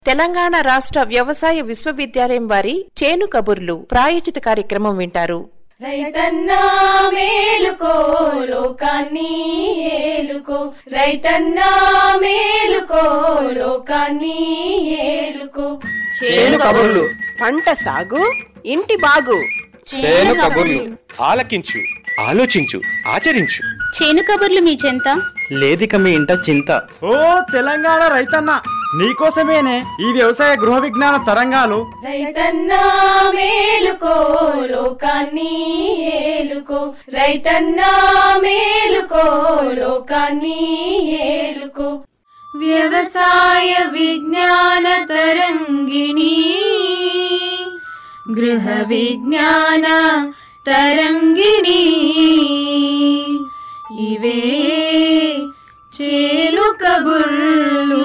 తెలంగాణ రాష్ట్ర వ్యవసాయ విశ్వవిద్యాలయం వారి చేను కబుర్లు ప్రాయోజిత కార్యక్రమం వింటారు రైతన్నా మేలుకో లోకాన్ని ఏలుకో రైతన్నా మేలుకో లోకాన్ని ఏలుకో చేను కబుర్లు పంట సాగు ఇంటి బాగు చేను కబుర్లు ఆలకించు ఆలోచించు ఆచరించు చేను కబుర్లు మీ చెంత లేదిక మీ ఇంట చింత ఓ తెలంగాణ రైతన్న నీకోసమేనే ఈ వ్యవసాయ గృహ విజ్ఞాన తరంగాలు రైతన్నా మేలుకో లోకాన్ని ఏలుకో రైతన్నా మేలుకో లోకాన్ని ఏలుకో వ్యవసాయ విజ్ఞాన తరంగిణి గృహ విజ్ఞాన తరంగిణి ఇవే చేలు కబుర్లు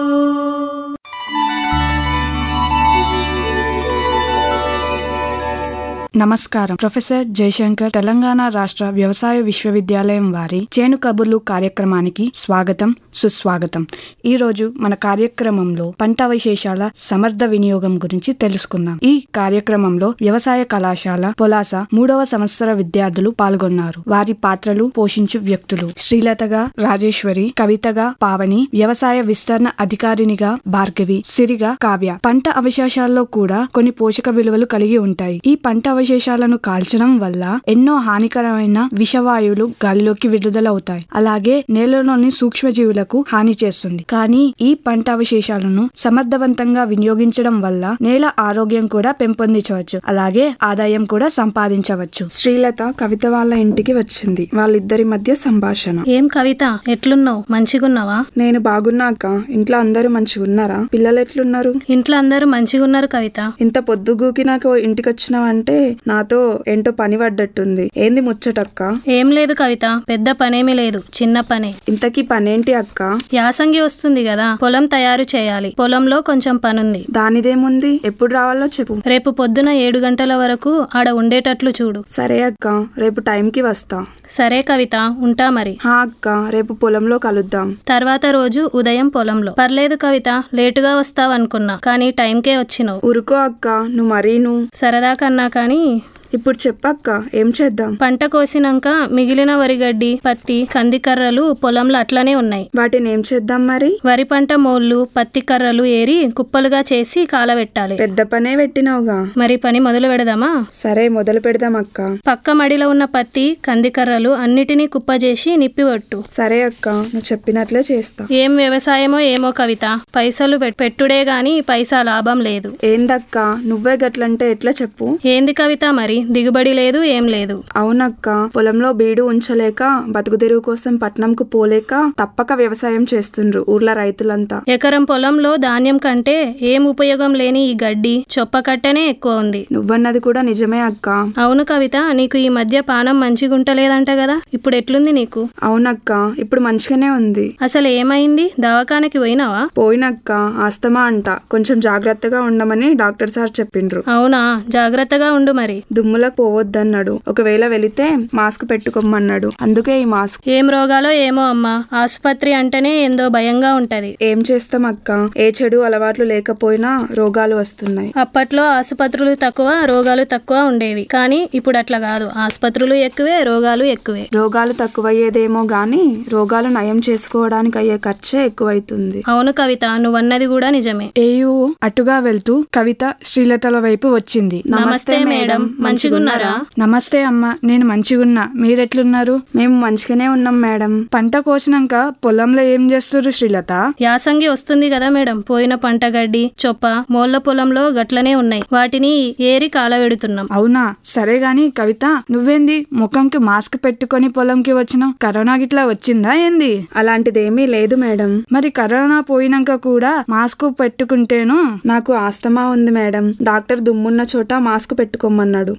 నమస్కారం ప్రొఫెసర్ జయశంకర్ తెలంగాణ రాష్ట్ర వ్యవసాయ విశ్వవిద్యాలయం వారి చేను కబుర్లు కార్యక్రమానికి స్వాగతం సుస్వాగతం ఈ రోజు మన కార్యక్రమంలో పంట విశేషాల సమర్థ వినియోగం గురించి తెలుసుకుందాం ఈ కార్యక్రమంలో వ్యవసాయ కళాశాల పొలాస మూడవ సంవత్సర విద్యార్థులు పాల్గొన్నారు వారి పాత్రలు పోషించు వ్యక్తులు శ్రీలతగా రాజేశ్వరి కవితగా పావని వ్యవసాయ విస్తరణ అధికారినిగా భార్గవి సిరిగా కావ్య పంట అవశేషాల్లో కూడా కొన్ని పోషక విలువలు కలిగి ఉంటాయి ఈ పంట అవశేషాలను కాల్చడం వల్ల ఎన్నో హానికరమైన విషవాయువులు గాలిలోకి విడుదలవుతాయి అలాగే నేలలోని సూక్ష్మజీవులకు హాని చేస్తుంది కానీ ఈ పంట అవశేషాలను సమర్థవంతంగా వినియోగించడం వల్ల నేల ఆరోగ్యం కూడా పెంపొందించవచ్చు అలాగే ఆదాయం కూడా సంపాదించవచ్చు శ్రీలత కవిత వాళ్ళ ఇంటికి వచ్చింది వాళ్ళిద్దరి మధ్య సంభాషణ ఏం కవిత ఎట్లున్నావు మంచిగున్నావా నేను బాగున్నాక ఇంట్లో అందరూ మంచిగా ఉన్నారా పిల్లలు ఎట్లున్నారు ఇంట్లో అందరూ మంచిగున్నారు కవిత ఇంత పొద్దుగూకి నాకు ఇంటికి వచ్చినావంటే నాతో ఏంటో పని పడ్డట్టుంది ఏంది ముచ్చటక్క ఏం లేదు కవిత పెద్ద పనేమీ లేదు చిన్న పనే ఇంతకీ పనేంటి అక్క యాసంగి వస్తుంది కదా పొలం తయారు చేయాలి పొలంలో కొంచెం పనుంది దానిదేముంది ఎప్పుడు రావాలో చెప్పు రేపు పొద్దున ఏడు గంటల వరకు ఆడ ఉండేటట్లు చూడు సరే అక్క రేపు టైంకి వస్తా సరే కవిత ఉంటా మరి హా అక్క రేపు పొలంలో కలుద్దాం తర్వాత రోజు ఉదయం పొలంలో పర్లేదు కవిత లేటుగా వస్తావనుకున్నా కానీ టైంకే వచ్చినావు ఊరుకో అక్క నువ్వు మరీను సరదా కన్నా కానీ ఇప్పుడు చెప్పక్క ఏం చేద్దాం పంట కోసినాక మిగిలిన వరిగడ్డి పత్తి కందికర్రలు పొలంలో అట్లనే ఉన్నాయి వాటిని ఏం చేద్దాం మరి వరి పంట మోళ్ళు పత్తి కర్రలు ఏరి కుప్పలుగా చేసి కాలబెట్టాలి పెద్ద పనే పెట్టినావుగా మరి పని మొదలు పెడదామా సరే మొదలు పెడదాం అక్క పక్క మడిలో ఉన్న పత్తి కందికర్రలు అన్నిటినీ కుప్పజేసి నిప్పివట్టు సరే అక్క నువ్వు చెప్పినట్లే చేస్తా ఏం వ్యవసాయమో ఏమో కవిత పైసలు పెట్- పెట్టుడే గాని పైసా లాభం లేదు ఏందక్క నువ్వే గట్లంటే ఎట్లా చెప్పు ఏంది కవిత మరి దిగుబడి లేదు ఏం లేదు అవునక్క పొలంలో బీడు ఉంచలేక బతుకు తెరువు కోసం పట్నంకు పోలేక తప్పక వ్యవసాయం చేస్తుండ్రు ఊర్ల రైతులంతా ఎకరం పొలంలో ధాన్యం కంటే ఏం ఉపయోగం లేని ఈ గడ్డి చొప్పకట్టనే ఎక్కువ ఉంది నువ్వన్నది కూడా నిజమే అక్క అవును కవిత నీకు ఈ మధ్య పానం మంచిగుంటలేదంట కదా ఇప్పుడు ఎట్లుంది నీకు అవునక్క ఇప్పుడు మంచిగానే ఉంది అసలు ఏమైంది దవాఖానకి పోయినావా పోయినక్క ఆస్తమా అంట కొంచెం జాగ్రత్తగా ఉండమని డాక్టర్ సార్ చెప్పిండ్రు అవునా జాగ్రత్తగా ఉండు మరి దుమ్ములకు పోవద్దన్నాడు ఒకవేళ వెళితే మాస్క్ పెట్టుకోమన్నాడు అందుకే ఈ మాస్క్ ఏం రోగాలో ఏమో అమ్మా ఆసుపత్రి అంటేనే ఏందో భయంగా ఉంటది ఏం చేస్తాం అక్క ఏ చెడు అలవాట్లు లేకపోయినా రోగాలు వస్తున్నాయి అప్పట్లో ఆసుపత్రులు తక్కువ రోగాలు తక్కువ ఉండేవి కానీ ఇప్పుడు అట్లా కాదు ఆసుపత్రులు ఎక్కువే రోగాలు ఎక్కువే రోగాలు తక్కువయ్యేదేమో గాని రోగాలు నయం చేసుకోవడానికి అయ్యే ఖర్చే ఎక్కువైతుంది అవును కవిత నువ్వన్నది కూడా నిజమే ఏయు అటుగా వెళ్తూ కవిత శ్రీలతల వైపు వచ్చింది నమస్తే మేడం మంచిగున్నారా నమస్తే అమ్మ నేను మంచిగున్నా మీరెట్లున్నారు మేము మంచిగానే ఉన్నాం మేడం పంట కోసినాక పొలంలో ఏం చేస్తారు శ్రీలత యాసంగి వస్తుంది కదా మేడం పోయిన పంట గడ్డి చొప్ప మోళ్ళ పొలంలో గట్లనే ఉన్నాయి వాటిని ఏరి కాలవెడుతున్నాం అవునా సరే గాని కవిత నువ్వేంది ముఖంకి మాస్క్ పెట్టుకొని పొలంకి వచ్చినావు కరోనా గిట్లా వచ్చిందా ఏంది అలాంటిదేమీ లేదు మేడం మరి కరోనా పోయినాక కూడా మాస్క్ పెట్టుకుంటేను నాకు ఆస్తమా ఉంది మేడం డాక్టర్ దుమ్మున్న చోట మాస్క్ పెట్టుకోమన్నాడు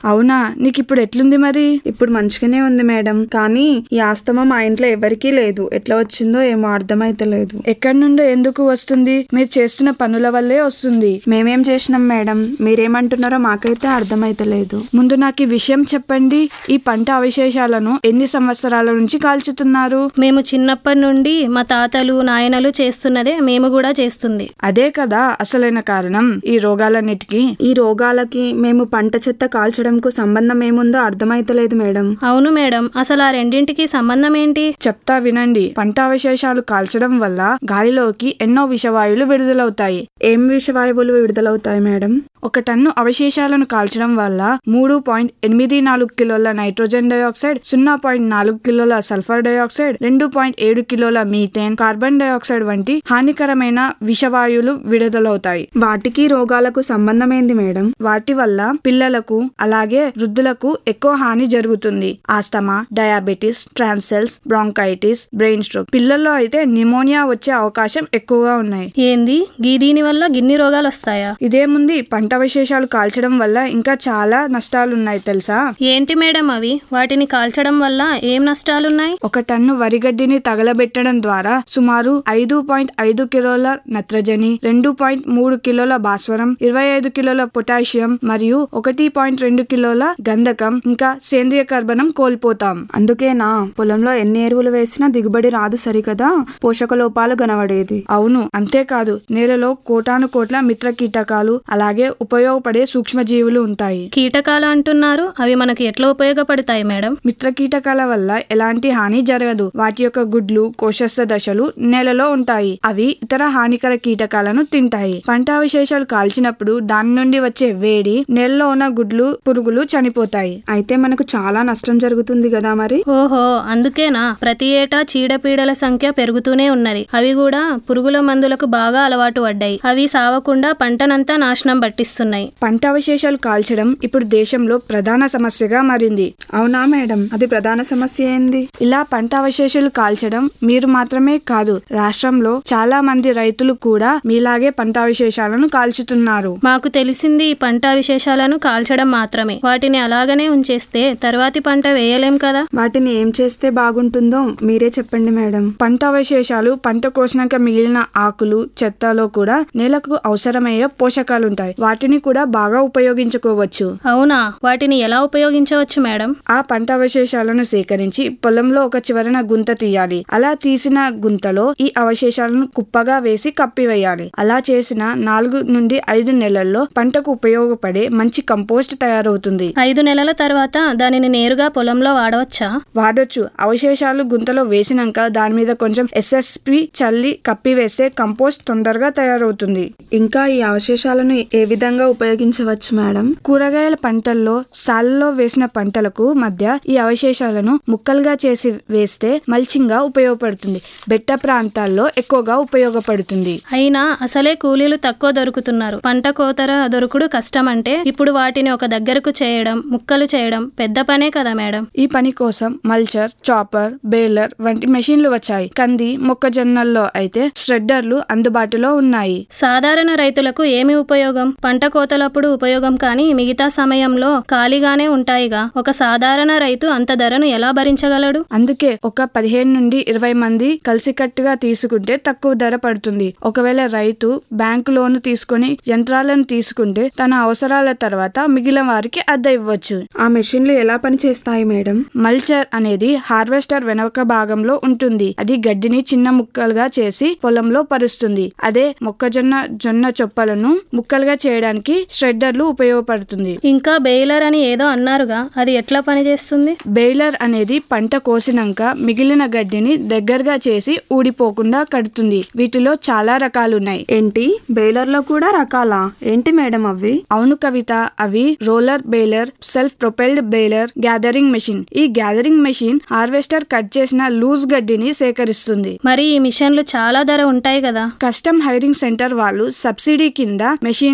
అవునా నీకు ఇప్పుడు ఎట్లుంది మరి ఇప్పుడు మంచిగానే ఉంది మేడం కానీ ఈ ఆస్తమా మా ఇంట్లో ఎవరికీ లేదు ఎట్లా వచ్చిందో ఏమో అర్థమైతలేదు ఎక్కడి నుండో ఎందుకు వస్తుంది మీరు చేస్తున్న పనుల వల్లే వస్తుంది మేమేం చేసినాం మేడం మీరేమంటున్నారో మాకైతే అర్థమైతలేదు ముందు నాకు ఈ విషయం చెప్పండి ఈ పంట అవశేషాలను ఎన్ని సంవత్సరాల నుంచి కాల్చుతున్నారు మేము చిన్నప్పటి నుండి మా తాతలు నాయనలు చేస్తున్నదే మేము కూడా చేస్తుంది అదే కదా అసలైన కారణం ఈ రోగాలన్నిటికీ ఈ రోగాలకి మేము పంట చెత్త కాల్చడంకు సంబంధం ఏముందో అర్థమైతలేదు మేడం అవును మేడం అసలు ఆ రెండింటికి సంబంధం ఏంటి చెప్తా వినండి పంట అవశేషాలు కాల్చడం వల్ల గాలిలోకి ఎన్నో విషవాయువులు విడుదలవుతాయి ఏం విషవాయువులు విడుదలవుతాయి మేడం ఒక టన్ను అవశేషాలను కాల్చడం వల్ల మూడు పాయింట్ ఎనిమిది నాలుగు కిలోల నైట్రోజన్ డైఆక్సైడ్ సున్నా పాయింట్ నాలుగు కిలోల సల్ఫర్ డైఆక్సైడ్ రెండు పాయింట్ ఏడు కిలోల మీథేన్ కార్బన్ డైఆక్సైడ్ వంటి హానికరమైన విషవాయువులు విడుదలవుతాయి వాటికి రోగాలకు సంబంధం ఏంది మేడం వాటి వల్ల పిల్లలకు అలాగే వృద్ధులకు ఎక్కువ హాని జరుగుతుంది ఆస్తమా డయాబెటిస్ ట్రాన్సెల్స్ బ్రాంకైటిస్ బ్రెయిన్ స్ట్రోక్ పిల్లల్లో అయితే నిమోనియా వచ్చే అవకాశం ఎక్కువగా ఉన్నాయి ఏంది గీ దీని వల్ల గిన్ని రోగాలు వస్తాయా ఇదేముంది పంట అవశేషాలు కాల్చడం వల్ల ఇంకా చాలా నష్టాలున్నాయి తెలుసా ఏంటి మేడం అవి వాటిని కాల్చడం వల్ల ఏం నష్టాలున్నాయి ఒక టన్ను వరిగడ్డిని తగలబెట్టడం ద్వారా సుమారు ఐదు పాయింట్ ఐదు కిలోల నత్రజని రెండు పాయింట్ మూడు కిలోల భాస్వరం ఇరవై ఐదు కిలోల పొటాషియం మరియు ఒకటి పాయింట్ రెండు కిలోల గంధకం ఇంకా సేంద్రియ కర్బనం కోల్పోతాం అందుకేనా పొలంలో ఎన్ని ఎరువులు వేసినా దిగుబడి రాదు సరికదా పోషక లోపాలు కనబడేది అవును అంతేకాదు నేలలో కోటాను కోట్ల మిత్ర కీటకాలు అలాగే ఉపయోగపడే సూక్ష్మజీవులు ఉంటాయి కీటకాలు అంటున్నారు అవి మనకి ఎట్లా ఉపయోగపడతాయి మేడం మిత్ర కీటకాల వల్ల ఎలాంటి హాని జరగదు వాటి యొక్క గుడ్లు కోశస్థ దశలు నేలలో ఉంటాయి అవి ఇతర హానికర కీటకాలను తింటాయి పంట అవశేషాలు కాల్చినప్పుడు దాని నుండి వచ్చే వేడి నేలలో ఉన్న గుడ్లు పురుగులు చనిపోతాయి అయితే మనకు చాలా నష్టం జరుగుతుంది కదా మరి ఓహో అందుకేనా ప్రతి ఏటా చీడపీడల సంఖ్య పెరుగుతూనే ఉన్నది అవి కూడా పురుగుల మందులకు బాగా అలవాటు పడ్డాయి అవి సావకుండా పంటనంతా నాశనం పట్టిస్తున్నాయి పంట అవశేషాలు కాల్చడం ఇప్పుడు దేశంలో ప్రధాన సమస్యగా మారింది అవునా మేడం అది ప్రధాన సమస్య ఏంది ఇలా పంట అవశేషాలు కాల్చడం మీరు మాత్రమే కాదు రాష్ట్రంలో చాలా మంది రైతులు కూడా మీలాగే పంట అవశేషాలను కాల్చుతున్నారు మాకు తెలిసింది ఈ పంట విశేషాలను కాల్చడం మాత్రమే వాటిని అలాగనే ఉంచేస్తే తర్వాతి పంట వేయలేం కదా వాటిని ఏం చేస్తే బాగుంటుందో మీరే చెప్పండి మేడం పంట అవశేషాలు పంట కోసినాక మిగిలిన ఆకులు చెత్తలో కూడా నేలకు అవసరమయ్యే పోషకాలుంటాయి వాటిని కూడా బాగా ఉపయోగించుకోవచ్చు అవునా వాటిని ఎలా ఉపయోగించవచ్చు మేడం ఆ పంట అవశేషాలను సేకరించి పొలంలో ఒక చివరన గుంత తీయాలి అలా తీసిన గుంతలో ఈ అవశేషాలను కుప్పగా వేసి కప్పివేయాలి అలా చేసిన నాలుగు నుండి ఐదు నెలల్లో పంటకు ఉపయోగపడే మంచి కంపోస్ట్ తయారవుతుంది ఐదు నెలల తర్వాత దానిని నేరుగా పొలంలో వాడవచ్చా వాడొచ్చు అవశేషాలు గుంతలో వేసినాక దాని మీద కొంచెం ఎస్ఎస్పి చల్లి కప్పివేస్తే కంపోస్ట్ తొందరగా తయారవుతుంది ఇంకా ఈ అవశేషాలను ఏ విధంగా ఉపయోగించవచ్చు మేడం కూరగాయల పంటల్లో సాలలో వేసిన పంటలకు మధ్య ఈ అవశేషాలను ముక్కలుగా చేసి వేస్తే మల్చింగ్ గా ఉపయోగపడుతుంది బెట్ట ప్రాంతాల్లో ఎక్కువగా ఉపయోగపడుతుంది అయినా అసలే కూలీలు తక్కువ దొరుకుతున్నారు పంట కోతర దొరుకుడు కష్టం అంటే ఇప్పుడు వాటిని ఒక దగ్గరకు చేయడం ముక్కలు చేయడం పెద్ద పనే కదా మేడం ఈ పని కోసం మల్చర్ చాపర్ బేలర్ వంటి మెషిన్లు వచ్చాయి కంది మొక్కజొన్నల్లో అయితే ష్రెడ్డర్లు అందుబాటులో ఉన్నాయి సాధారణ రైతులకు ఏమి ఉపయోగం పంట కోతలప్పుడు ఉపయోగం కానీ మిగతా సమయంలో ఖాళీగానే ఉంటాయిగా ఒక సాధారణ రైతు అంత ధరను ఎలా భరించగలడు అందుకే ఒక పదిహేను నుండి ఇరవై మంది కలిసికట్టుగా తీసుకుంటే తక్కువ ధర పడుతుంది ఒకవేళ రైతు బ్యాంకు లోను తీసుకొని యంత్రాలను తీసుకుంటే తన అవసరాల తర్వాత మిగిలిన వారికి అద్దె ఇవ్వచ్చు ఆ మెషిన్లు ఎలా పనిచేస్తాయి మేడం మల్చర్ అనేది హార్వెస్టర్ వెనక భాగంలో ఉంటుంది అది గడ్డిని చిన్న ముక్కలుగా చేసి పొలంలో పరుస్తుంది అదే మొక్కజొన్న జొన్న చొప్పలను ముక్కలుగా చేయడానికి ష్రెడ్డర్లు ఉపయోగపడుతుంది ఇంకా బెయిలర్ అని ఏదో అన్నారుగా అది ఎట్లా పనిచేస్తుంది బెయిలర్ అనేది పంట కోసినాక మిగిలిన గడ్డిని దగ్గరగా చేసి ఊడిపోకుండా కడుతుంది వీటిలో చాలా రకాలున్నాయి ఏంటి బేలర్లో కూడా రకాలా ఏంటి మేడం అవి అవును కవిత అవి roller baler self propelled baler gathering machine ఈ గ్యాదరింగ్ మెషిన్ హార్వెస్టర్ కట్ చేసిన లూజ్ గడ్డిని సేకరిస్తుంది మరి ఈ మిషన్లు చాలా ధర ఉంటాయి కదా కస్టమ్ హైరింగ్ సెంటర్ వాళ్ళు సబ్సిడీ కింద మెషిన్లను ఇస్తారు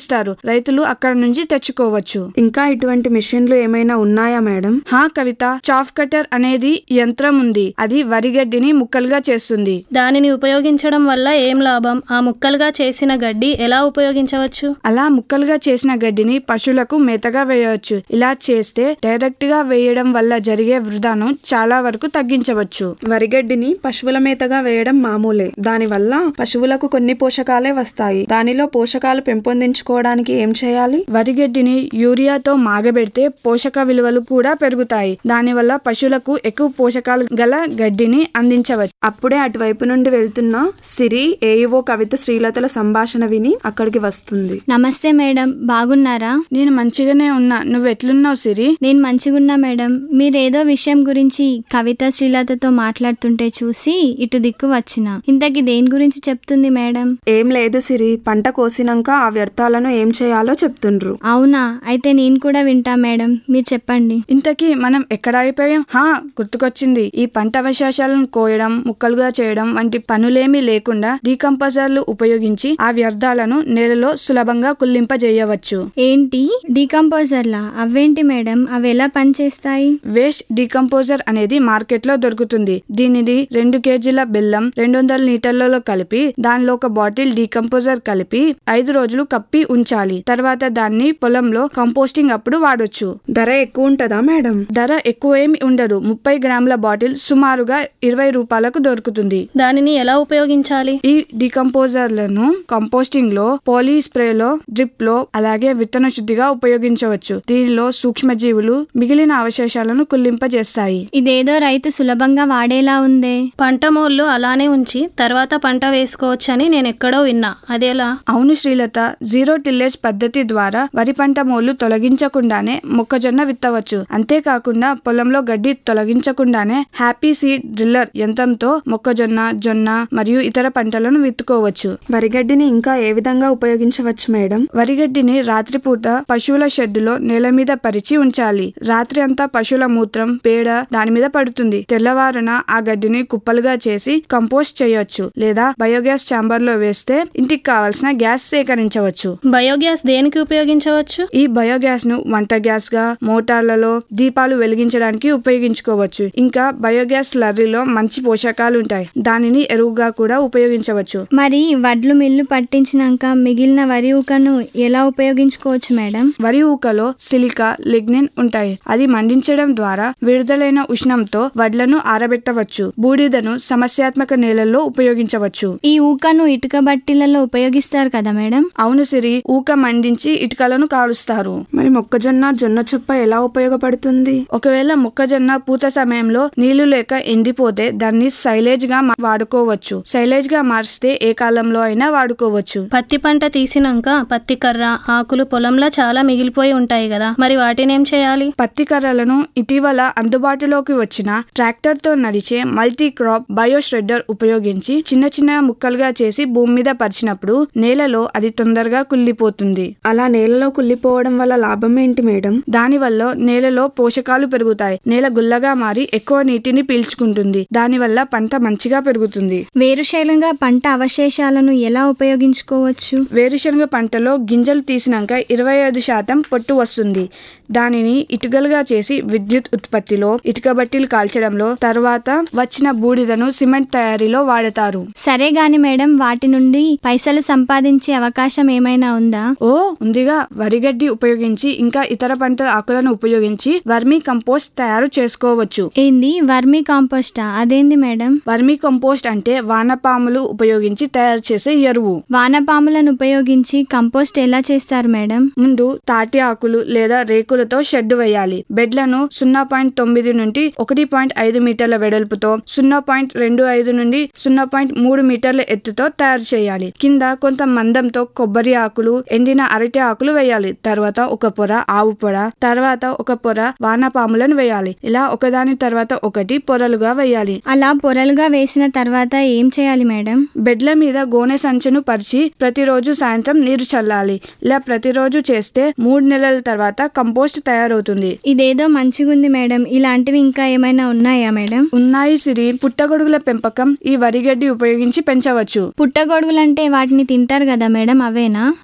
ఇస్తారు రైతులు అక్కడ నుంచి తెచ్చుకోవచ్చు ఇంకా ఇటువంటి మిషన్లు ఏమైనా ఉన్నాయా మేడం హా కవిత చాఫ్ కటర్ అనేది యంత్రం ఉంది అది వరిగడ్డిని ముక్కలుగా చేస్తుంది దానిని ఉపయోగించడం వల్ల ఏం లాభం ఆ ముక్కలుగా చేసిన గడ్డి ఎలా ఉపయోగించవచ్చు అలా ముక్కలుగా చేసిన గడ్డిని పశువులకు మేతగా వేయవచ్చు ఇలా చేస్తే డైరెక్ట్ గా వేయడం వల్ల జరిగే వృధాను చాలా వరకు తగ్గించవచ్చు వరిగడ్డిని పశువుల మేతగా వేయడం మామూలే దానివల్ల పశువులకు కొన్ని పోషకాలే వస్తాయి దానిలో పోషకాలు పెంపొందించుకోవడానికి ఏం చేయాలి వరిగడ్డిని యూరియాతో మాగబెడితే పోషక విలువలు కూడా పెరుగుతాయి దానివల్ల పశువులకు ఎక్కువ పోషకాలు గల గడ్డిని అందించవచ్చు అప్పుడే అటువైపు నుండి వెళ్తున్న సిరి ఏఈఓ కవిత శ్రీలతల సంభాషణ విని అక్కడికి వస్తుంది నమస్తే మేడం బాగున్నారా నేను మంచిగానే ఉన్నా నువ్వు ఎట్లున్నావు సిరి నేను మంచిగున్నా మేడం మీరేదో విషయం గురించి కవిత శ్రీలతతో మాట్లాడుతుంటే చూసి ఇటు దిక్కు వచ్చిన ఇంతకి దేని గురించి చెప్తుంది మేడం ఏం లేదు సిరి పంట కోసినాక ఆ వ్యర్థాలను ఏం చేయాలో చెప్తుండ్రు అవునా అయితే నేను కూడా వింటా మేడం మీరు చెప్పండి ఇంతకీ మనం ఎక్కడ అయిపోయాం హా గుర్తుకొచ్చింది ఈ పంట అవశేషాలను కోయడం ముక్కలుగా చేయడం వంటి పనులేమీ లేకుండా డీకంపోజర్లు ఉపయోగించి ఆ వ్యర్థాలను నేలలో సులభంగా కుల్లింపజేయవచ్చు ఏంటి డీకంపోజర్లా అవేంటి మేడం అవి ఎలా పనిచేస్తాయి వేస్ట్ డీకంపోజర్ అనేది మార్కెట్ లో దొరుకుతుంది దీనిని రెండు కేజీల బెల్లం రెండు వందల లీటర్లలో కలిపి దానిలో ఒక బాటిల్ డీకంపోజర్ కలిపి ఐదు రోజులు కప్పి ఉంచాలి తర్వాత దాన్ని పొలంలో కంపోస్టింగ్ అప్పుడు వాడొచ్చు ధర ఎక్కువ ఉంటదా మేడం ధర ఎక్కువ ఏమి ఉండదు ముప్పై గ్రాముల బాటిల్ సుమారుగా ఇరవై రూపాయలకు దొరుకుతుంది దానిని ఎలా ఉపయోగించాలి ఈ డీకంపోజర్లను కంపోస్టింగ్ లో పోలీ స్ప్రేలో డ్రిప్ లో అలాగే విత్తన శుద్ధిగా ఉపయోగించవచ్చు దీనిలో సూక్ష్మజీవులు మిగిలిన అవశేషాలను కుల్లింపజేస్తాయి ఇదేదో రైతు సులభంగా వాడేలా ఉందే పంట మోళ్ళు అలానే ఉంచి తర్వాత పంట వేసుకోవచ్చని నేను ఎక్కడో విన్నా అదేలా అవును శ్రీలత జీరో టిల్లేజ్ పద్ధతి ద్వారా వరి పంట మోళ్లు తొలగించకుండానే మొక్కజొన్న విత్తవచ్చు అంతేకాకుండా పొలంలో గడ్డి తొలగించకుండానే హ్యాపీ సీడ్ డ్రిల్లర్ యంత్రంతో మొక్కజొన్న జొన్న మరియు ఇతర పంటలను విత్తుకోవచ్చు వరిగడ్డిని ఇంకా ఏ విధంగా ఉపయోగించవచ్చు మేడం వరిగడ్డిని రాత్రిపూట పశువుల షెడ్డులో నేల మీద పరిచి ఉంచాలి రాత్రి అంతా పశువుల మూత్రం పేడ దాని మీద పడుతుంది తెల్లవారున ఆ గడ్డిని కుప్పలుగా చేసి కంపోస్ట్ చేయొచ్చు లేదా బయోగ్యాస్ ఛాంబర్ లో వేస్తే ఇంటికి కావాల్సిన గ్యాస్ సేకరించవచ్చు బయోగ్యాస్ దేనికి ఉపయోగించవచ్చు ఈ బయోగ్యాస్ ను వంట గ్యాస్ గా మోటార్లలో దీపాలు వెలిగించడానికి ఉపయోగించుకోవచ్చు ఇంకా బయోగ్యాస్ లర్రీలో మంచి పోషకాలు ఉంటాయి దానిని ఎరువుగా కూడా ఉపయోగించవచ్చు మరి వడ్లు మిల్లు పట్టించినాక మిగిలిన వరి ఊకను ఎలా ఉపయోగించుకోవచ్చు మేడం వరి ఊకలో సిలికా లిగ్నిన్ ఉంటాయి అది మండించడం ద్వారా విడుదలైన ఉష్ణంతో వడ్లను ఆరబెట్టవచ్చు బూడిదను సమస్యాత్మక నేలల్లో ఉపయోగించవచ్చు ఈ ఊకను ఇటుక బట్టీలలో ఉపయోగిస్తారు కదా మేడం అవును సిరి ఊక మండించి ఇటుకలను కాలుస్తారు మరి మొక్కజొన్న జొన్న చొప్ప ఎలా ఉపయోగపడుతుంది ఒకవేళ మొక్కజొన్న పూత సమయంలో నీళ్లు లేక ఎండిపోతే దాన్ని సైలేజ్ గా మా- వాడుకోవచ్చు సైలేజ్ గా మార్చితే ఏ కాలంలో అయినా వాడుకోవచ్చు పత్తి పంట తీసినాక పత్తి కర్ర ఆకులు పొలంలో చాలా మిగిలిపోయి ఉంటాయి కదా మరి వాటిని ఏం చేయాలి పత్తి కర్రలను ఇటీవల అందుబాటులోకి వచ్చిన ట్రాక్టర్ తో నడిచే మల్టీ క్రాప్ బయో ష్రెడ్డర్ ఉపయోగించి చిన్న చిన్న ముక్కలుగా చేసి భూమి మీద పరిచినప్పుడు నేలలో అది తొందరగా కుళ్ళిపోతుంది అలా నేలలో కుళ్ళిపోవడం వల్ల లాభం ఏంటి మేడం దానివల్ల నేలలో పోషకాలు పెరుగుతాయి నేల గుల్లగా మారి ఎక్కువ నీటిని పీల్చుకుంటుంది దానివల్ల పంట మంచిగా పెరుగుతుంది వేరుశైలంగా పంట అవశేషాలను ఎలా ఉపయోగించుకోవచ్చు వేరుశనగ పంటలో గింజలు తీసినాక ఇరవై ఐదు శాతం పొట్టు వస్తుంది దానిని ఇటుకలుగా చేసి విద్యుత్ ఉత్పత్తిలో ఇటుక బట్టీలు కాల్చడంలో తర్వాత వచ్చిన బూడిదను సిమెంట్ తయారీలో వాడతారు సరే గాని మేడం వాటి నుండి పైసలు సంపాదించే అవకాశం ఏమైనా ఉందా ఓ ఉందిగా వరిగడ్డి ఉపయోగించి ఇంకా ఇతర పంట ఆకులను ఉపయోగించి వర్మీ కంపోస్ట్ తయారు చేసుకోవచ్చు ఏంది వర్మీ కాంపోస్టా అదేంది మేడం వర్మీ కంపోస్ట్ అంటే వానపాములు ఉపయోగించి తయారు చేసే ఎరువు వానపాములను ఉపయోగించి కంపోస్ట్ ఎలా చేస్తారు మేడం ముందు తాటి ఆకులు లేదా రేకులతో షెడ్ వేయాలి బెడ్లను సున్నా పాయింట్ తొమ్మిది నుండి ఒకటి పాయింట్ ఐదు మీటర్ల వెడల్పుతో సున్నా పాయింట్ రెండు ఐదు నుండి సున్నా పాయింట్ మూడు మీటర్ల ఎత్తుతో తయారు చేయాలి కింద కొంత మందంతో కొబ్బరి ఆకులు ఎండిన అరటి ఆకులు వేయాలి తర్వాత ఒక పొర ఆవు పొర తర్వాత ఒక పొర వానపాములను వేయాలి ఇలా ఒకదాని తర్వాత ఒకటి పొరలుగా వేయాలి అలా పొరలుగా వేసిన తర్వాత ఏం చేయాలి మేడం బెడ్ల మీద గోనె సంచును పరిచి ప్రతిరోజు సాయంత్రం నీరు చల్లాలి ఇలా ప్రతిరోజు చేస్తే మూడు నెలల తర్వాత కంపోస్ట్ తయారవుతుంది ఇదేదో మంచిగుంది మేడం ఇలాంటివి ఇంకా ఏమైనా ఉన్నాయా మేడం ఉన్నాయి సిరి పుట్టగొడుగుల పెంపకం ఈ వరిగడ్డి ఉపయోగించి పెంచవచ్చు పుట్టగొడుగులంటే వాటిని తింటారు కదా మేడం అవేనా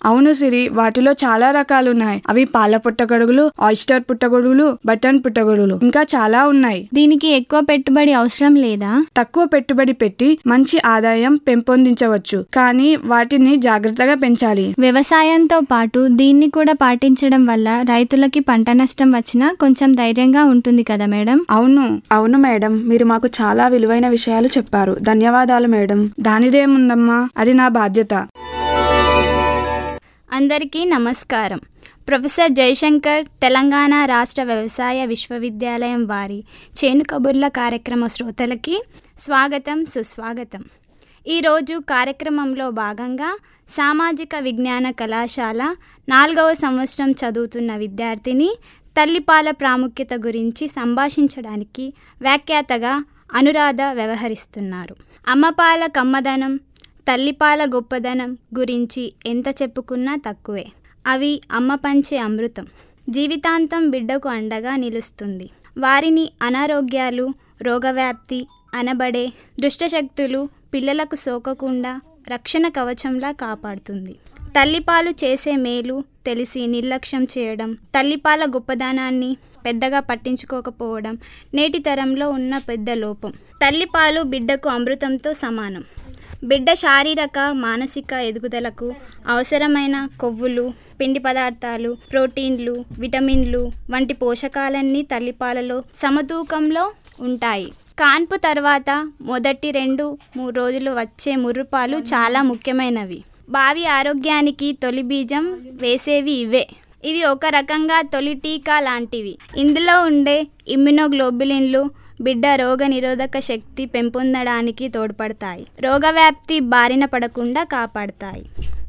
అవును సిరి వాటిలో చాలా రకాలు ఉన్నాయి అవి పాల పుట్టగొడుగులు ఆయిస్టర్ పుట్టగొడుగులు బటన్ పుట్టగొడుగులు ఇంకా చాలా ఉన్నాయి దీనికి ఎక్కువ పెట్టుబడి అవసరం లేదా తక్కువ పెట్టుబడి పెట్టి మంచి ఆదాయం పెంపొందించవచ్చు కానీ వాటిని జాగ్రత్తగా పెంచాలి వ్యవసాయంతో పాటు దీన్ని కూడా పాటించడం వల్ల రైతులకి పంట నష్టం వచ్చినా కొంచెం ధైర్యంగా ఉంటుంది కదా మేడం అవును అవును మేడం మీరు మాకు చాలా విలువైన విషయాలు చెప్పారు ధన్యవాదాలు మేడం దానిదేముందమ్మా అది నా బాధ్యత అందరికీ నమస్కారం ప్రొఫెసర్ జయశంకర్ తెలంగాణ రాష్ట్ర వ్యవసాయ విశ్వవిద్యాలయం వారి చేను కబుర్ల కార్యక్రమ శ్రోతలకి స్వాగతం సుస్వాగతం ఈరోజు కార్యక్రమంలో భాగంగా సామాజిక విజ్ఞాన కళాశాల నాలుగవ సంవత్సరం చదువుతున్న విద్యార్థిని తల్లిపాల ప్రాముఖ్యత గురించి సంభాషించడానికి వ్యాఖ్యాతగా అనురాధ వ్యవహరిస్తున్నారు అమ్మపాల కమ్మదనం తల్లిపాల గొప్పదనం గురించి ఎంత చెప్పుకున్నా తక్కువే అవి అమ్మ పంచే అమృతం జీవితాంతం బిడ్డకు అండగా నిలుస్తుంది వారిని అనారోగ్యాలు రోగవ్యాప్తి అనబడే దుష్టశక్తులు పిల్లలకు సోకకుండా రక్షణ కవచంలా కాపాడుతుంది తల్లిపాలు చేసే మేలు తెలిసి నిర్లక్ష్యం చేయడం తల్లిపాల గొప్పదనాన్ని పెద్దగా పట్టించుకోకపోవడం నేటి తరంలో ఉన్న పెద్ద లోపం తల్లిపాలు బిడ్డకు అమృతంతో సమానం బిడ్డ శారీరక మానసిక ఎదుగుదలకు అవసరమైన కొవ్వులు పిండి పదార్థాలు ప్రోటీన్లు విటమిన్లు వంటి పోషకాలన్నీ తల్లిపాలలో సమతూకంలో ఉంటాయి కాన్పు తర్వాత మొదటి రెండు మూడు రోజులు వచ్చే ముర్రుపాలు చాలా ముఖ్యమైనవి భావి ఆరోగ్యానికి తొలి బీజం వేసేవి ఇవే ఇవి ఒక రకంగా తొలి టీకా లాంటివి ఇందులో ఉండే ఇమ్యునోగ్లోబులిన్లు బిడ్డ రోగ నిరోధక శక్తి పెంపొందడానికి తోడ్పడతాయి రోగవ్యాప్తి బారిన పడకుండా కాపాడతాయి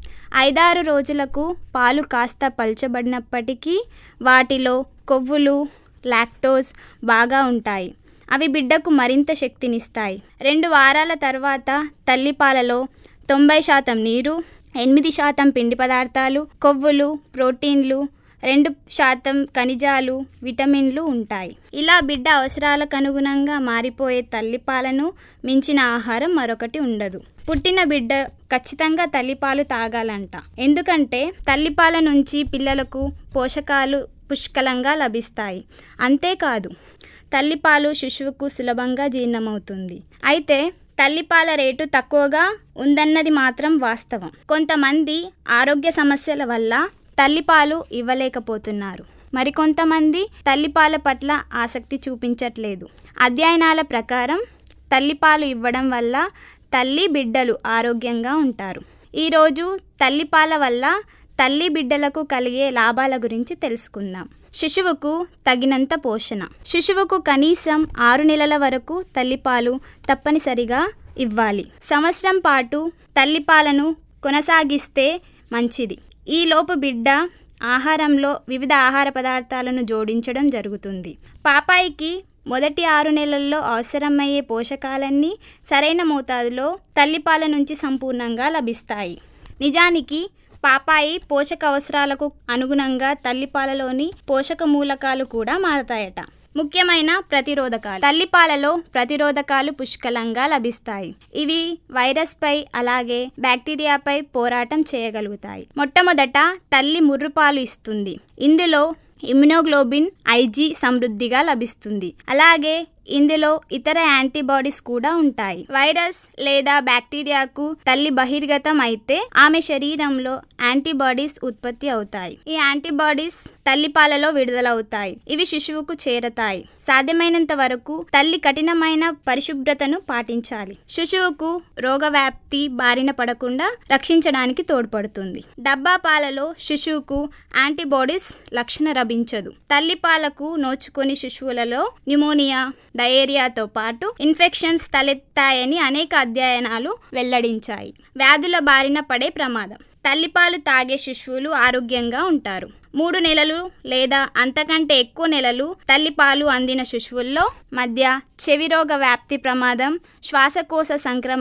ఐదారు రోజులకు పాలు కాస్త పల్చబడినప్పటికీ వాటిలో కొవ్వులు లాక్టోజ్ బాగా ఉంటాయి అవి బిడ్డకు మరింత శక్తినిస్తాయి రెండు వారాల తర్వాత తల్లిపాలలో తొంభై శాతం నీరు ఎనిమిది శాతం పిండి పదార్థాలు కొవ్వులు ప్రోటీన్లు రెండు శాతం ఖనిజాలు విటమిన్లు ఉంటాయి ఇలా బిడ్డ అవసరాలకు అనుగుణంగా మారిపోయే తల్లిపాలను మించిన ఆహారం మరొకటి ఉండదు పుట్టిన బిడ్డ ఖచ్చితంగా తల్లిపాలు తాగాలంట ఎందుకంటే తల్లిపాల నుంచి పిల్లలకు పోషకాలు పుష్కలంగా లభిస్తాయి అంతేకాదు తల్లిపాలు శిశువుకు సులభంగా జీర్ణమవుతుంది అయితే తల్లిపాల రేటు తక్కువగా ఉందన్నది మాత్రం వాస్తవం కొంతమంది ఆరోగ్య సమస్యల వల్ల తల్లిపాలు ఇవ్వలేకపోతున్నారు మరికొంతమంది తల్లిపాల పట్ల ఆసక్తి చూపించట్లేదు అధ్యయనాల ప్రకారం తల్లిపాలు ఇవ్వడం వల్ల తల్లి బిడ్డలు ఆరోగ్యంగా ఉంటారు ఈరోజు తల్లిపాల వల్ల తల్లి బిడ్డలకు కలిగే లాభాల గురించి తెలుసుకుందాం శిశువుకు తగినంత పోషణ శిశువుకు కనీసం ఆరు నెలల వరకు తల్లిపాలు తప్పనిసరిగా ఇవ్వాలి సంవత్సరం పాటు తల్లిపాలను కొనసాగిస్తే మంచిది ఈలోపు బిడ్డ ఆహారంలో వివిధ ఆహార పదార్థాలను జోడించడం జరుగుతుంది పాపాయికి మొదటి ఆరు నెలల్లో అవసరమయ్యే పోషకాలన్నీ సరైన మోతాదులో తల్లిపాల నుంచి సంపూర్ణంగా లభిస్తాయి నిజానికి పాపాయి పోషక అవసరాలకు అనుగుణంగా తల్లిపాలలోని పోషక మూలకాలు కూడా మారతాయట ముఖ్యమైన ప్రతిరోధకాలు తల్లిపాలలో ప్రతిరోధకాలు పుష్కలంగా లభిస్తాయి ఇవి వైరస్పై అలాగే బ్యాక్టీరియాపై పోరాటం చేయగలుగుతాయి మొట్టమొదట తల్లి ముర్రుపాలు ఇస్తుంది ఇందులో ఇమ్యునోగ్లోబిన్ ఐజీ సమృద్ధిగా లభిస్తుంది అలాగే ఇందులో ఇతర యాంటీబాడీస్ కూడా ఉంటాయి వైరస్ లేదా బ్యాక్టీరియాకు తల్లి బహిర్గతం అయితే ఆమె శరీరంలో యాంటీబాడీస్ ఉత్పత్తి అవుతాయి ఈ యాంటీబాడీస్ తల్లిపాలలో విడుదలవుతాయి ఇవి శిశువుకు చేరతాయి సాధ్యమైనంత వరకు తల్లి కఠినమైన పరిశుభ్రతను పాటించాలి శిశువుకు రోగవ్యాప్తి బారిన పడకుండా రక్షించడానికి తోడ్పడుతుంది డబ్బా పాలలో శిశువుకు యాంటీబాడీస్ లక్షణ లభించదు తల్లిపాలకు నోచుకొని శిశువులలో న్యూమోనియా డయేరియాతో పాటు ఇన్ఫెక్షన్స్ తలెత్తాయని అనేక అధ్యయనాలు వెల్లడించాయి వ్యాధుల బారిన పడే ప్రమాదం తల్లిపాలు తాగే శిశువులు ఆరోగ్యంగా ఉంటారు మూడు నెలలు లేదా అంతకంటే ఎక్కువ నెలలు తల్లిపాలు అందిన శిశువుల్లో మధ్య చెవిరోగ వ్యాప్తి ప్రమాదం శ్వాసకోశ సంక్రమణ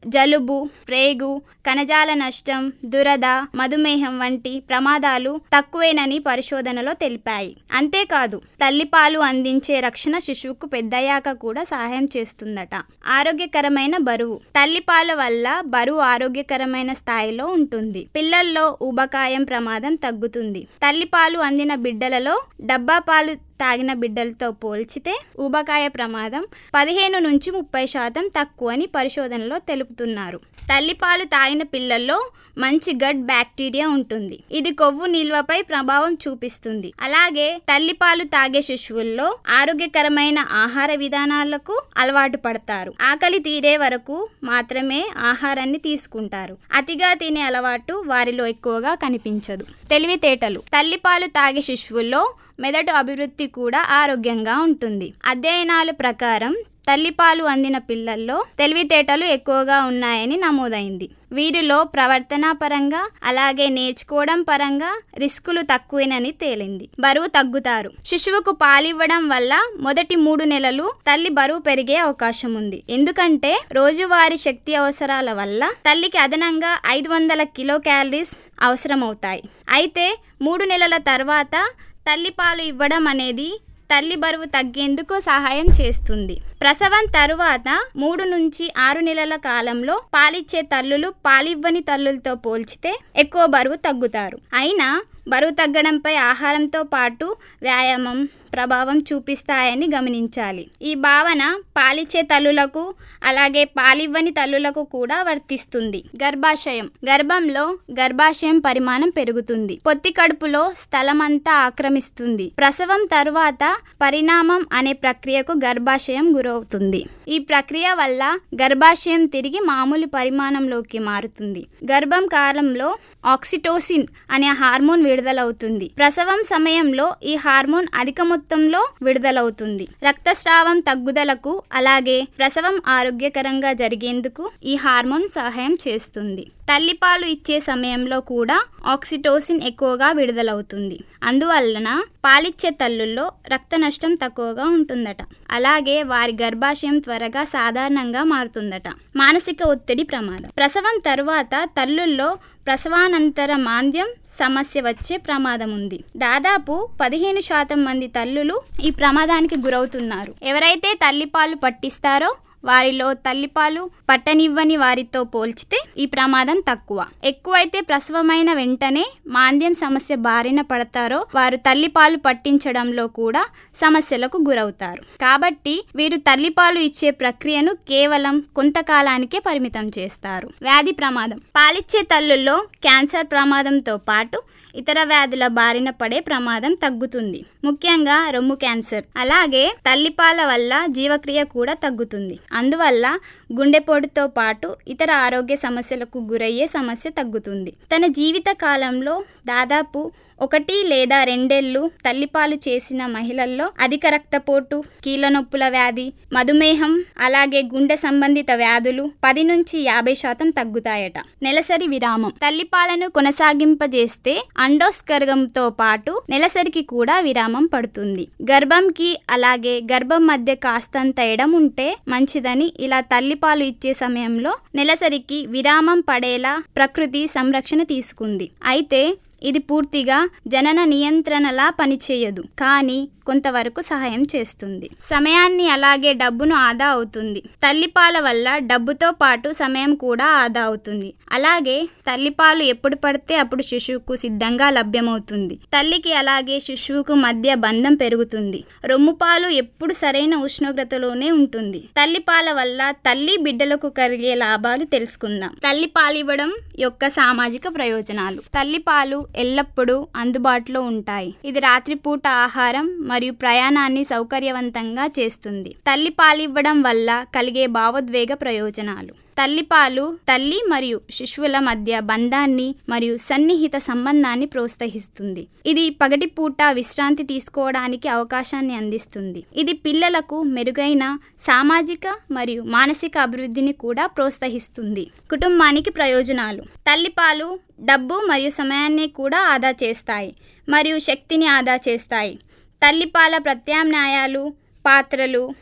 జలుబు ప్రేగు కణజాల నష్టం దురద మధుమేహం వంటి ప్రమాదాలు తక్కువేనని పరిశోధనలో తెలిపాయి అంతేకాదు తల్లిపాలు అందించే రక్షణ శిశువుకు పెద్దయ్యాక కూడా సహాయం చేస్తుందట ఆరోగ్యకరమైన బరువు తల్లిపాల వల్ల బరువు ఆరోగ్యకరమైన స్థాయిలో ఉంటుంది పిల్లల్లో ఊబకాయం ప్రమాదం తగ్గుతుంది తల్లిపాలు అందిన బిడ్డలలో డబ్బా పాలు తాగిన బిడ్డలతో పోల్చితే ఊబకాయ ప్రమాదం పదిహేను నుంచి ముప్పై శాతం తక్కువని పరిశోధనలో తెలుపుతున్నారు తల్లిపాలు తాగిన పిల్లల్లో మంచి గట్ బ్యాక్టీరియా ఉంటుంది ఇది కొవ్వు నిల్వపై ప్రభావం చూపిస్తుంది అలాగే తల్లిపాలు తాగే శిశువుల్లో ఆరోగ్యకరమైన ఆహార విధానాలకు అలవాటు పడతారు ఆకలి తీరే వరకు మాత్రమే ఆహారాన్ని తీసుకుంటారు అతిగా తినే అలవాటు వారిలో ఎక్కువగా కనిపించదు తెలివితేటలు తల్లిపాలు తాగే శిశువుల్లో మెదడు అభివృద్ధి కూడా ఆరోగ్యంగా ఉంటుంది అధ్యయనాల ప్రకారం తల్లిపాలు అందిన పిల్లల్లో తెలివితేటలు ఎక్కువగా ఉన్నాయని నమోదైంది వీరిలో ప్రవర్తన పరంగా అలాగే నేర్చుకోవడం పరంగా రిస్కులు తక్కువేనని తేలింది బరువు తగ్గుతారు శిశువుకు పాలివ్వడం వల్ల మొదటి మూడు నెలలు తల్లి బరువు పెరిగే అవకాశం ఉంది ఎందుకంటే రోజువారీ శక్తి అవసరాల వల్ల తల్లికి అదనంగా ఐదు వందల కిలో క్యాలరీస్ అవసరమవుతాయి అయితే మూడు నెలల తర్వాత తల్లిపాలు ఇవ్వడం అనేది తల్లి బరువు తగ్గేందుకు సహాయం చేస్తుంది ప్రసవం తరువాత మూడు నుంచి ఆరు నెలల కాలంలో పాలిచ్చే తల్లులు పాలివ్వని తల్లులతో పోల్చితే ఎక్కువ బరువు తగ్గుతారు అయినా బరువు తగ్గడంపై ఆహారంతో పాటు వ్యాయామం ప్రభావం చూపిస్తాయని గమనించాలి ఈ భావన పాలిచ్చే తల్లులకు అలాగే పాలివ్వని తల్లులకు కూడా వర్తిస్తుంది గర్భాశయం గర్భంలో గర్భాశయం పరిమాణం పెరుగుతుంది పొత్తి కడుపులో స్థలమంతా ఆక్రమిస్తుంది ప్రసవం తరువాత పరిణామం అనే ప్రక్రియకు గర్భాశయం గురవుతుంది ఈ ప్రక్రియ వల్ల గర్భాశయం తిరిగి మామూలు పరిమాణంలోకి మారుతుంది గర్భం కాలంలో ఆక్సిటోసిన్ అనే హార్మోన్ విడుదలవుతుంది ప్రసవం సమయంలో ఈ హార్మోన్ అధిక మొత్తంలో విడుదలవుతుంది రక్తస్రావం తగ్గుదలకు అలాగే ప్రసవం ఆరోగ్యకరంగా జరిగేందుకు ఈ హార్మోన్ సహాయం చేస్తుంది తల్లిపాలు ఇచ్చే సమయంలో కూడా ఆక్సిటోసిన్ ఎక్కువగా విడుదలవుతుంది అందువలన పాలిచ్చే తల్లుల్లో రక్త నష్టం తక్కువగా ఉంటుందట అలాగే వారి గర్భాశయం త్వరగా సాధారణంగా మారుతుందట మానసిక ఒత్తిడి ప్రమాదం ప్రసవం తరువాత తల్లుల్లో ప్రసవానంతర మాంద్యం సమస్య వచ్చే ప్రమాదం ఉంది దాదాపు పదిహేను శాతం మంది తల్లులు ఈ ప్రమాదానికి గురవుతున్నారు ఎవరైతే తల్లిపాలు పట్టిస్తారో వారిలో తల్లిపాలు పట్టనివ్వని వారితో పోల్చితే ఈ ప్రమాదం తక్కువ ఎక్కువైతే ప్రసవమైన వెంటనే మాంద్యం సమస్య బారిన పడతారో వారు తల్లిపాలు పట్టించడంలో కూడా సమస్యలకు గురవుతారు కాబట్టి వీరు తల్లిపాలు ఇచ్చే ప్రక్రియను కేవలం కొంతకాలానికే పరిమితం చేస్తారు వ్యాధి ప్రమాదం పాలిచ్చే తల్లుల్లో క్యాన్సర్ ప్రమాదంతో పాటు ఇతర వ్యాధుల బారిన పడే ప్రమాదం తగ్గుతుంది ముఖ్యంగా రొమ్ము క్యాన్సర్ అలాగే తల్లిపాల వల్ల జీవక్రియ కూడా తగ్గుతుంది అందువల్ల గుండెపోటుతో పాటు ఇతర ఆరోగ్య సమస్యలకు గురయ్యే సమస్య తగ్గుతుంది తన జీవిత కాలంలో దాదాపు ఒకటి లేదా రెండేళ్లు తల్లిపాలు చేసిన మహిళల్లో అధిక రక్తపోటు కీళ్ళ నొప్పుల వ్యాధి మధుమేహం అలాగే గుండె సంబంధిత వ్యాధులు పది నుంచి యాభై శాతం తగ్గుతాయట నెలసరి విరామం తల్లిపాలను కొనసాగింపజేస్తే అండోస్కర్గంతో పాటు నెలసరికి కూడా విరామం పడుతుంది గర్భంకి అలాగే గర్భం మధ్య కాస్తంత ఎడం ఉంటే మంచిదని ఇలా తల్లిపాలు ఇచ్చే సమయంలో నెలసరికి విరామం పడేలా ప్రకృతి సంరక్షణ తీసుకుంది అయితే ఇది పూర్తిగా జనన నియంత్రణలా పనిచేయదు కానీ కొంతవరకు సహాయం చేస్తుంది సమయాన్ని అలాగే డబ్బును ఆదా అవుతుంది తల్లిపాల వల్ల డబ్బుతో పాటు సమయం కూడా ఆదా అవుతుంది అలాగే తల్లిపాలు ఎప్పుడు పడితే అప్పుడు శిశువుకు సిద్ధంగా లభ్యమవుతుంది తల్లికి అలాగే శిశువుకు మధ్య బంధం పెరుగుతుంది రొమ్ము పాలు ఎప్పుడు సరైన ఉష్ణోగ్రతలోనే ఉంటుంది తల్లిపాల వల్ల తల్లి బిడ్డలకు కలిగే లాభాలు తెలుసుకుందాం తల్లి పాలివ్వడం యొక్క సామాజిక ప్రయోజనాలు తల్లిపాలు ఎల్లప్పుడూ అందుబాటులో ఉంటాయి ఇది రాత్రిపూట ఆహారం మరియు ప్రయాణాన్ని సౌకర్యవంతంగా చేస్తుంది తల్లి పాలివ్వడం వల్ల కలిగే భావోద్వేగ ప్రయోజనాలు తల్లిపాలు తల్లి మరియు శిశువుల మధ్య బంధాన్ని మరియు సన్నిహిత సంబంధాన్ని ప్రోత్సహిస్తుంది ఇది పగటిపూట విశ్రాంతి తీసుకోవడానికి అవకాశాన్ని అందిస్తుంది ఇది పిల్లలకు మెరుగైన సామాజిక మరియు మానసిక అభివృద్ధిని కూడా ప్రోత్సహిస్తుంది కుటుంబానికి ప్రయోజనాలు తల్లిపాలు డబ్బు మరియు సమయాన్ని కూడా ఆదా చేస్తాయి మరియు శక్తిని ఆదా చేస్తాయి తల్లిపాల ప్రత్యామ్నాయాలు పాత్రలు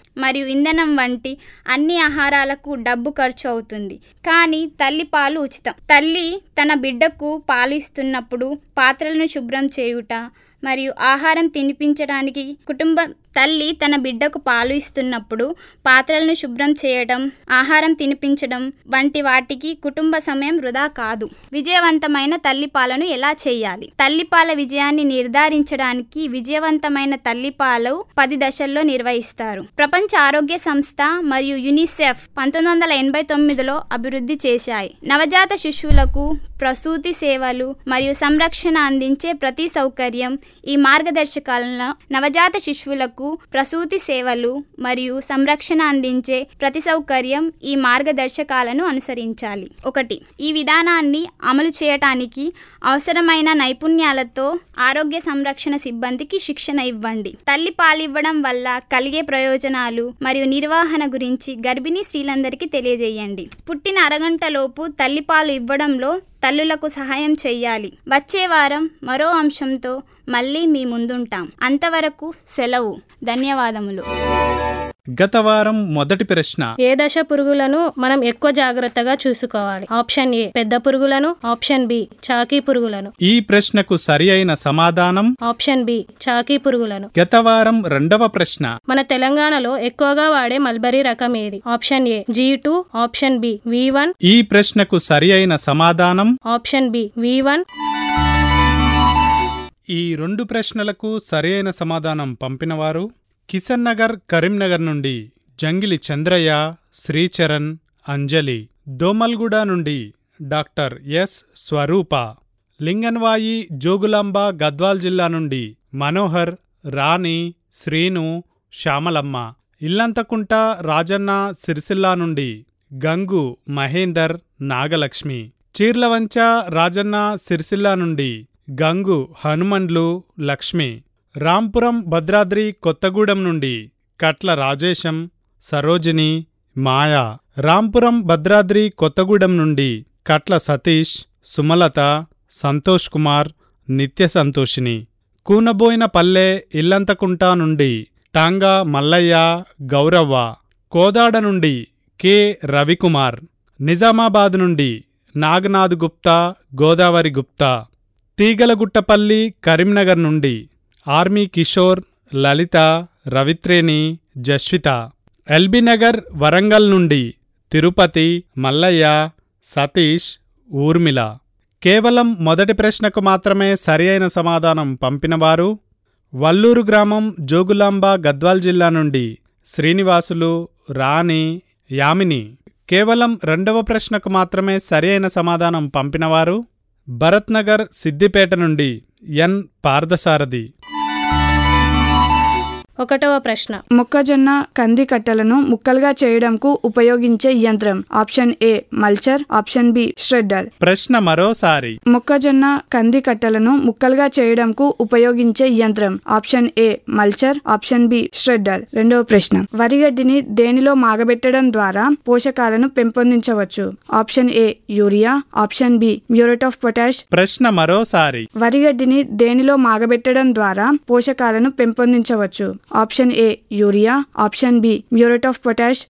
మరియు ఇంధనం వంటి అన్ని ఆహారాలకు డబ్బు ఖర్చు అవుతుంది కానీ తల్లి పాలు ఉచితం తల్లి తన బిడ్డకు పాలు ఇస్తున్నప్పుడు పాత్రలను శుభ్రం చేయుట మరియు ఆహారం తినిపించడానికి కుటుంబ తల్లి తన బిడ్డకు పాలు ఇస్తున్నప్పుడు పాత్రలను శుభ్రం చేయడం ఆహారం తినిపించడం వంటి వాటికి కుటుంబ సమయం వృధా కాదు విజయవంతమైన తల్లిపాలను ఎలా చేయాలి తల్లిపాల విజయాన్ని నిర్ధారించడానికి విజయవంతమైన తల్లిపాలు పది దశల్లో నిర్వహిస్తారు ప్రపంచ ఆరోగ్య సంస్థ మరియు యునిసెఫ్ పంతొమ్మిది వందల ఎనభై తొమ్మిదిలో అభివృద్ధి చేశాయి నవజాత శిశువులకు ప్రసూతి సేవలు మరియు సంరక్షణ అందించే ప్రతి సౌకర్యం ఈ మార్గదర్శకాలను నవజాత శిశువులకు ప్రసూతి సేవలు మరియు సంరక్షణ అందించే ప్రతి సౌకర్యం ఈ మార్గదర్శకాలను అనుసరించాలి ఒకటి ఈ విధానాన్ని అమలు చేయటానికి అవసరమైన నైపుణ్యాలతో ఆరోగ్య సంరక్షణ సిబ్బందికి శిక్షణ ఇవ్వండి తల్లి పాలివ్వడం వల్ల కలిగే ప్రయోజనాలు మరియు నిర్వహణ గురించి గర్భిణీ స్త్రీలందరికీ తెలియజేయండి పుట్టిన అరగంటలోపు తల్లిపాలు ఇవ్వడంలో తల్లులకు సహాయం చెయ్యాలి వచ్చే వారం మరో అంశంతో మళ్ళీ మీ ముందుంటాం అంతవరకు సెలవు ధన్యవాదములు గత వారం మొదటి ప్రశ్న ఏ దశ పురుగులను మనం ఎక్కువ జాగ్రత్తగా చూసుకోవాలి ఆప్షన్ ఏ పెద్ద పురుగులను ఆప్షన్ బి చాకీ పురుగులను ఈ ప్రశ్నకు సరి అయిన సమాధానం ఆప్షన్ బి చాకీ పురుగులను గత వారం రెండవ ప్రశ్న మన తెలంగాణలో ఎక్కువగా వాడే మల్బరీ రకం ఏది option A G two option B V one ఈ ప్రశ్నకు సరి అయిన సమాధానం ఆప్షన్ బి వి వన్ ఈ రెండు ప్రశ్నలకు సరి అయిన సమాధానం పంపినవారు కిషన్ నగర్ కరీంనగర్ నుండి జంగిలి చంద్రయ్య శ్రీచరణ్ అంజలి దోమల్గూడ నుండి డాక్టర్ ఎస్ స్వరూప లింగన్వాయి జోగులాంబ గద్వాల్ జిల్లా నుండి మనోహర్ రాణి శ్రీను శ్యామలమ్మ ఇల్లంతకుంట రాజన్న సిరిసిల్లా నుండి గంగు మహేందర్ నాగలక్ష్మి చీర్లవంచ రాజన్న సిరిసిల్లా నుండి గంగు హనుమండ్లు లక్ష్మి రాంపురం భద్రాద్రి కొత్తగూడెం నుండి కట్ల రాజేశం సరోజిని మాయా రాంపురం భద్రాద్రి కొత్తగూడెం నుండి కట్ల సతీష్ సుమలత సంతోష్ కుమార్ నిత్య సంతోషిని కూనబోయిన పల్లె ఇల్లంతకుంట నుండి టాంగా మల్లయ్య గౌరవ్వ కోదాడ నుండి కె రవికుమార్ నిజామాబాద్ నుండి నాగనాథ్ గుప్తా గోదావరి గుప్తా తీగలగుట్టపల్లి కరీంనగర్ నుండి ఆర్మీ కిషోర్ లలిత రవిత్రేణి జస్విత ఎల్బీనగర్ వరంగల్ నుండి తిరుపతి మల్లయ్య సతీష్ ఊర్మిళ కేవలం మొదటి ప్రశ్నకు మాత్రమే సరి అయిన సమాధానం పంపినవారు వల్లూరు గ్రామం జోగులాంబ గద్వాల్ జిల్లా నుండి శ్రీనివాసులు రాణి యామిని కేవలం రెండవ ప్రశ్నకు మాత్రమే సరి అయిన సమాధానం పంపినవారు భరత్ నగర్ సిద్దిపేట నుండి ఎన్ పార్థసారథి ఒకటవ ప్రశ్న మొక్కజొన్న కంది కట్టలను ముక్కలుగా చేయడంకు ఉపయోగించే యంత్రం option A mulcher option B shredder ప్రశ్న మరోసారి మొక్కజొన్న కంది కట్టలను ముక్కలుగా చేయడంకు ఉపయోగించే యంత్రం option A mulcher option B shredder రెండవ ప్రశ్న వరిగడ్డిని దేనిలో మాగబెట్టడం ద్వారా పోషకాలను పెంపొందించవచ్చు option A urea option B muriate of potash ప్రశ్న మరోసారి వరిగడ్డిని దేనిలో మాగబెట్టడం ద్వారా పోషకాలను పెంపొందించవచ్చు option A urea option B muriate of potash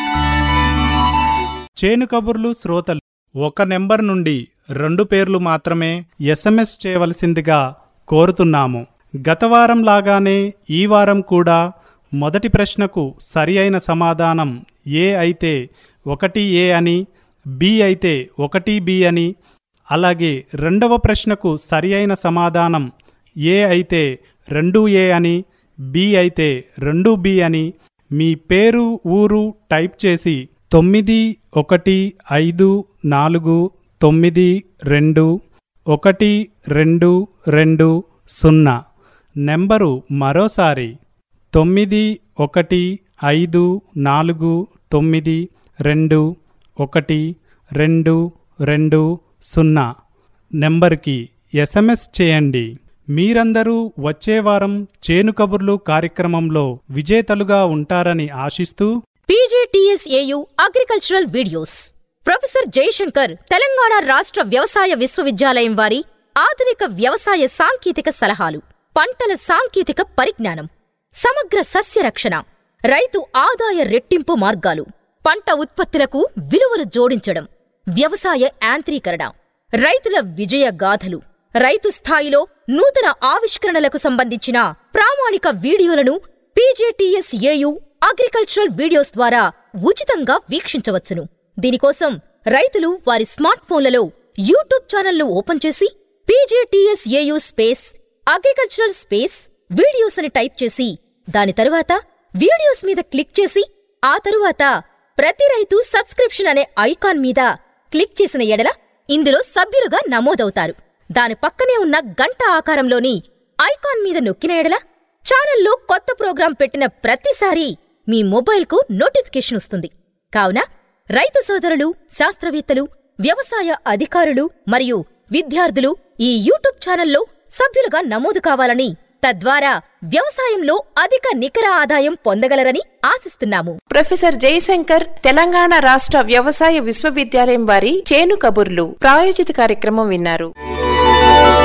చేను కబుర్లు శ్రోతలు ఒక నెంబర్ నుండి రెండు పేర్లు మాత్రమే ఎస్ఎంఎస్ చేయవలసిందిగా కోరుతున్నాము గత వారం లాగానే ఈ వారం కూడా మొదటి ప్రశ్నకు సరి అయిన సమాధానం ఏ అయితే ఒకటి ఏ అని బి అయితే ఒకటి బి అని అలాగే రెండవ ప్రశ్నకు సరి అయిన సమాధానం ఏ అయితే రెండు ఏ అని బి అయితే రెండు బి అని మీ పేరు ఊరు టైప్ చేసి తొమ్మిది ఒకటి ఐదు నాలుగు తొమ్మిది రెండు ఒకటి రెండు రెండు సున్నా నెంబరు మరోసారి తొమ్మిది ఒకటి ఐదు నాలుగు తొమ్మిది రెండు ఒకటి రెండు రెండు సున్నా నెంబర్కి ఎస్ఎంఎస్ చేయండి మీరందరూ వచ్చే వారం చేను కబుర్లు కార్యక్రమంలో విజేతలుగా ఉంటారని ఆశిస్తూ PGTSAU agricultural videos professor Jayashankar Telangana రాష్ట్ర వ్యవసాయ విశ్వవిద్యాలయం వారి ఆధునిక వ్యవసాయ సాంకేతిక సలహాలు పంటల సాంకేతిక పరిజ్ఞానం సమగ్ర సస్య రక్షణ రైతు ఆదాయ రెట్టింపు మార్గాలు పంట ఉత్పత్తులకు విలువలు జోడించడం వ్యవసాయ యాంత్రీకరణ రైతుల విజయ గాథలు రైతు స్థాయిలో నూతన ఆవిష్కరణలకు సంబంధించిన ప్రామాణిక వీడియోలను పీజేటీఎస్ఏయు అగ్రికల్చరల్ వీడియోస్ ద్వారా ఉచితంగా వీక్షించవచ్చును దీనికోసం రైతులు వారి స్మార్ట్ ఫోన్లలో యూట్యూబ్ ఛానల్ను ఓపెన్ చేసి PJTSAU space agricultural space videos అని టైప్ చేసి దాని తరువాత వీడియోస్ మీద క్లిక్ చేసి ఆ తరువాత ప్రతి రైతు సబ్స్క్రిప్షన్ అనే ఐకాన్ మీద క్లిక్ చేసిన ఎడల ఇందులో సభ్యులుగా నమోదవుతారు దాని పక్కనే ఉన్న గంట ఆకారంలోని ఐకాన్ మీద నొక్కిన ఎడల ఛానల్లో కొత్త ప్రోగ్రాం పెట్టిన ప్రతిసారి మీ మొబైల్కు నోటిఫికేషన్ వస్తుంది కావున రైతు సోదరులు శాస్త్రవేత్తలు వ్యవసాయ అధికారులు మరియు విద్యార్థులు ఈ యూట్యూబ్ ఛానల్లో సభ్యులుగా నమోదు కావాలని తద్వారా వ్యవసాయంలో అధిక నికర ఆదాయం పొందగలరని ఆశిస్తున్నాము ప్రొఫెసర్ జయశంకర్ తెలంగాణ రాష్ట్ర వ్యవసాయ విశ్వవిద్యాలయం వారి చేను కబుర్లు ప్రాయోజిత కార్యక్రమం విన్నారు